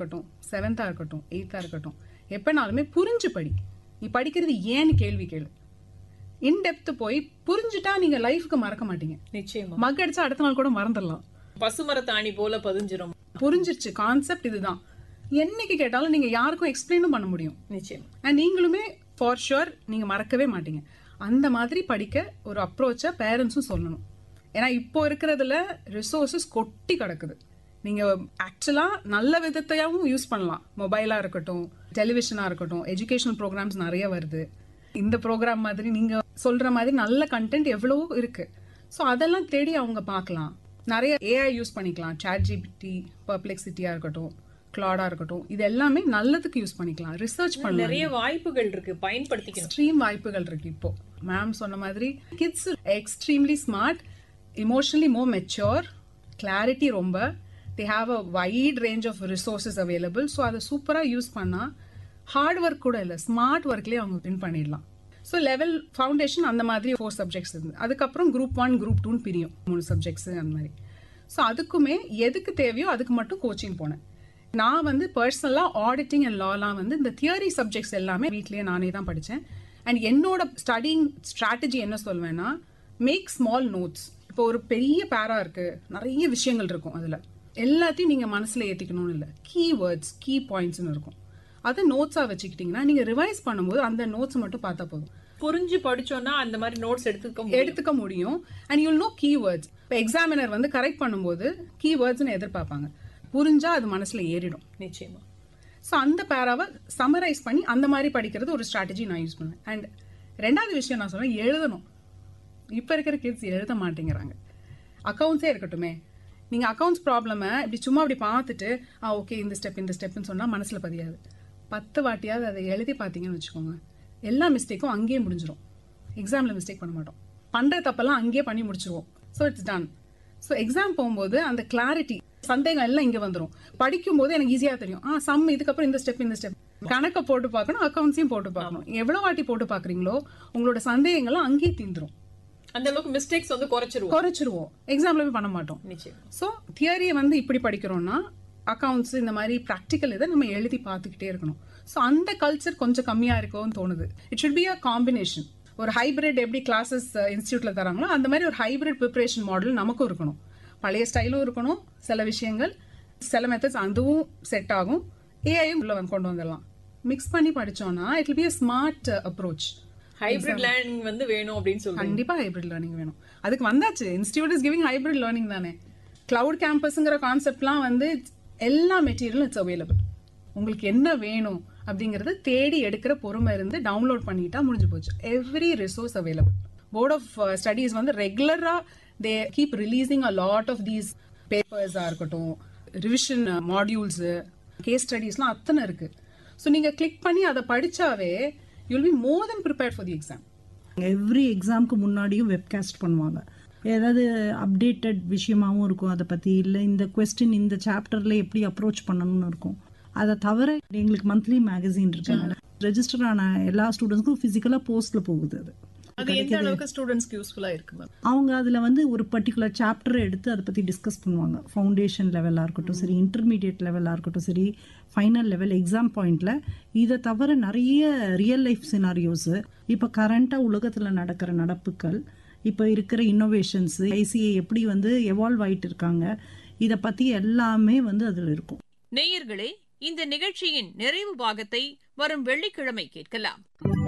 இருக்கட்டும் செவன்த்தா இருக்கட்டும் எயித்தா இருக்கட்டும் எப்பனாலுமே புரிஞ்சு படி நீ படிக்கிறது ஏன்னு கேள்வி கேளு இன்டெப்த் போய் புரிஞ்சுட்டா நீங்க லைஃப்க்கு மறக்க மாட்டீங்க நிச்சயமா மக் அடிச்சா அடுத்த நாள் கூட மறந்துடலாம் பசுமரத்தாணி போல பதிஞ்சிரும் புரிஞ்சிருச்சு கான்செப்ட் இதுதான் என்னைக்கு கேட்டாலும் நீங்க யாருக்கும் எக்ஸ்பிளைனும் பண்ண முடியும் நிச்சயமா அண்ட் நீங்களுமே ஃபார் ஷுர் நீங்க மறக்கவே மாட்டீங்க அந்த மாதிரி படிக்க ஒரு அப்ரோச்சை பேரண்ட்ஸும் சொல்லணும் ஏன்னா இப்போ இருக்கிறதுல ரிசோர்ஸஸ் கொட்டி கிடக்குது நீங்க ஆக்சுவலா நல்ல விதத்தையாவும் யூஸ் பண்ணலாம் மொபைலா இருக்கட்டும் டெலிவிஷனா இருக்கட்டும் எஜுகேஷனல் ப்ரோக்ராம்ஸ் நிறைய வருது இந்த ப்ரோக்ராம் மாதிரி நீங்க சொல்ற மாதிரி நல்ல கண்டென்ட் எவ்வளவோ இருக்கு ஸோ அதெல்லாம் தேடி அவங்க பார்க்கலாம் நிறைய ஏஐ யூஸ் பண்ணிக்கலாம் சாட் ஜிபிடி பர்ப்ளெக்சிட்டியா இருக்கட்டும் கிளாடா இருக்கட்டும் இது எல்லாமே நல்லதுக்கு யூஸ் பண்ணிக்கலாம் ரிசர்ச் பண்ணலாம் நிறைய வாய்ப்புகள் இருக்கு பயன்படுத்திக்கணும் எக்ஸ்ட்ரீம் வாய்ப்புகள் இருக்கு இப்போ மேம் சொன்ன மாதிரி kids extremely smart emotionally more mature clarity ரொம்ப they have a wide range of resources available so அதை சூப்பராக யூஸ் பண்ணால் ஹார்ட் ஒர்க் கூட இல்லை ஸ்மார்ட் ஒர்க்லேயே அவங்க வின் பண்ணிடலாம் ஸோ லெவல் ஃபவுண்டேஷன் அந்த மாதிரி ஃபோர் சப்ஜெக்ட்ஸ் இருந்து அதுக்கப்புறம் குரூப் ஒன் குரூப் டூன்னு பிரியும் மூணு சப்ஜெக்ட்ஸ் அந்த மாதிரி ஸோ அதுக்குமே எதுக்கு தேவையோ அதுக்கு மட்டும் கோச்சிங் போனேன் நான் வந்து பர்சனலாக ஆடிட்டிங் அண்ட் லாலாம் வந்து இந்த தியரி சப்ஜெக்ட்ஸ் எல்லாமே வீட்லயே நானே தான் படித்தேன் அண்ட் என்னோட ஸ்டடிங் ஸ்ட்ராட்டஜி என்ன சொல்வேன்னா மேக் ஸ்மால் நோட்ஸ் இப்போ ஒரு பெரிய பேரா இருக்கு நிறைய விஷயங்கள் இருக்கும் அதில் எல்லாத்தையும் நீங்கள் மனசில் ஏற்றிக்கணும்னு இல்லை கீ வேர்ட்ஸ் கீ பாயிண்ட்ஸ்னு இருக்கும் அதை நோட்ஸாக வச்சுக்கிட்டிங்கன்னா நீங்கள் ரிவைஸ் பண்ணும்போது அந்த நோட்ஸ் மட்டும் பார்த்தா போதும் புரிஞ்சு படிச்சோம்னா அந்த மாதிரி நோட்ஸ் எடுத்துக்க முடியும். எடுத்துக்க முடியும் அண்ட் யூல் நோ கீவேர்ட்ஸ் இப்போ எக்ஸாமினர் வந்து கரெக்ட் பண்ணும்போது கீவேர்ட்ஸ்னு எதிர்பார்ப்பாங்க புரிஞ்சா அது மனசுல ஏறிடும் நிச்சயமா ஸோ அந்த பேராவை சம்மரைஸ் பண்ணி அந்த மாதிரி படிக்கிறது ஒரு ஸ்ட்ராட்டஜி நான் யூஸ் பண்ணுவேன் அண்ட் ரெண்டாவது விஷயம் நான் சொல்றேன் எழுதணும் இப்போ இருக்கிற கிட்ஸ் எழுத மாட்டேங்கிறாங்க அக்கௌண்ட்ஸே இருக்கட்டுமே நீங்கள் அக்கௌண்ட்ஸ் ப்ராப்ளமை இப்படி சும்மா அப்படி பார்த்துட்டு ஆ ஓகே இந்த ஸ்டெப் இந்த ஸ்டெப்னு சொன்னால் மனசில் பதியாது பத்து வாட்டியாவது அதை எழுதி பார்த்தீங்கன்னு வச்சுக்கோங்க எல்லா மிஸ்டேக்கும் அங்கேயே முடிஞ்சிரும் எக்ஸாமில் மிஸ்டேக் பண்ண மாட்டோம் பண்ணுற தப்பெல்லாம் அங்கேயே பண்ணி முடிச்சிருவோம் so it's done so exam போகும்போது அந்த கிளாரிட்டி சந்தேகம் எல்லாம் இங்கே வந்துடும் படிக்கும்போது எனக்கு ஈஸியாக தெரியும் ஆ சம் இதுக்கப்புறம் இந்த ஸ்டெப் இந்த ஸ்டெப் கணக்கை போட்டு பார்க்கணும் அக்கௌண்ட்ஸையும் போட்டு பார்க்கணும் எவ்வளோ வாட்டி போட்டு பார்க்குறீங்களோ உங்களோட சந்தேகங்கள்லாம் அங்கேயே தீந்துரும் அந்த அளவுக்கு மிஸ்டேக்ஸ் வந்து குறைச்சிருவோம் குறைச்சிருவோம் எக்ஸாம்ல போய் பண்ண மாட்டோம் நிச்சயமா ஸோ தியரியை வந்து இப்படி படிக்கிறோம்னா அக்கவுண்ட்ஸ் இந்த மாதிரி ப்ராக்டிக்கல் இதை நம்ம எழுதி பார்த்துக்கிட்டே இருக்கணும் ஸோ அந்த கல்ச்சர் கொஞ்சம் கம்மியா இருக்கும்னு தோணுது it should be a combination ஒரு ஹைபிரிட் எப்படி கிளாஸஸ் இன்ஸ்டியூட்ல தராங்களோ அந்த மாதிரி ஒரு ஹைபிரிட் ப்ரிப்பரேஷன் மாடல் நமக்கும் இருக்கணும் பழைய ஸ்டைலும் இருக்கணும் சில விஷயங்கள் சில மெத்தட்ஸ் அதுவும் செட் ஆகும் ஏஐயும் உள்ள வந்து கொண்டு வந்துடலாம் மிக்ஸ் பண்ணி படிச்சோம்னா it will be a smart approach hybrid learning வந்து வேணும் அப்படின்னு சொல்றேன் கண்டிப்பா ஹைபிரிட் லேர்னிங் வேணும் அதுக்கு வந்தாச்சு institute is giving hybrid learning தானே கிளவுட் கேம்பஸ்ங்கிற கான்செப்ட்லாம் வந்து எல்லா மெட்டீரியலும் இட்ஸ் அவைலபிள் உங்களுக்கு என்ன வேணும் அப்படிங்கறத தேடி எடுக்கிற பொறுமை இருந்து டவுன்லோட் பண்ணிட்டா முடிஞ்சு போச்சு every resource available board of studies வந்து ரெகுலரா they keep releasing a lot of these பேப்பர்ஸா இருக்கட்டும் ரிவிஷன் மாடியூல்ஸ் கேஸ் ஸ்டடீஸ்லாம் அத்தனை இருக்கு ஸோ நீங்க கிளிக் பண்ணி அதை படிச்சாவே you'll be more then prepared for the exam every எக்ஸாம்க்கு முன்னாடியும் வெப்காஸ்ட் பண்ணுவாங்க ஏதாவது அப்டேட்டட் விஷயமாவும் இருக்கும் அதை பற்றி இல்லை இந்த கொஸ்டின் இந்த சாப்டரில் எப்படி அப்ரோச் பண்ணணும்னு இருக்கும் அதை தவிர எங்களுக்கு மந்த்லி மேகசின் இருக்கு ரெஜிஸ்டர் ஆன எல்லா ஸ்டூடெண்ட்ஸ்க்கும் ஃபிசிக்கலாக போஸ்ட்டில் போகுது அது அது எந்த அளவுக்கு ஸ்டூடெண்ட்ஸ்க்கு யூஸ்ஃபுல்லா இருக்கு மேம் அவங்க அதில் வந்து ஒரு பர்டிகுலர் சாப்டரை எடுத்து அதை பற்றி டிஸ்கஸ் பண்ணுவாங்க ஃபவுண்டேஷன் லெவலாக இருக்கட்டும் சரி இன்டர்மீடியட் லெவலாக இருக்கட்டும் சரி ஃபைனல் லெவல் எக்ஸாம் பாயிண்ட்ல இதை தவிர நிறைய ரியல் லைஃப் சினாரியோஸு இப்போ கரண்ட்டாக உலகத்தில் நடக்கிற நடப்புகள் இப்போ இருக்கிற இன்னோவேஷன்ஸ் ஐசிஐ எப்படி வந்து எவால்வ் ஆயிட்டு இருக்காங்க இதை பற்றி எல்லாமே வந்து அதில் இருக்கும் நேயர்களே இந்த நிகழ்ச்சியின் நிறைவு பாகத்தை வரும் வெள்ளிக்கிழமை கேட்கலாம்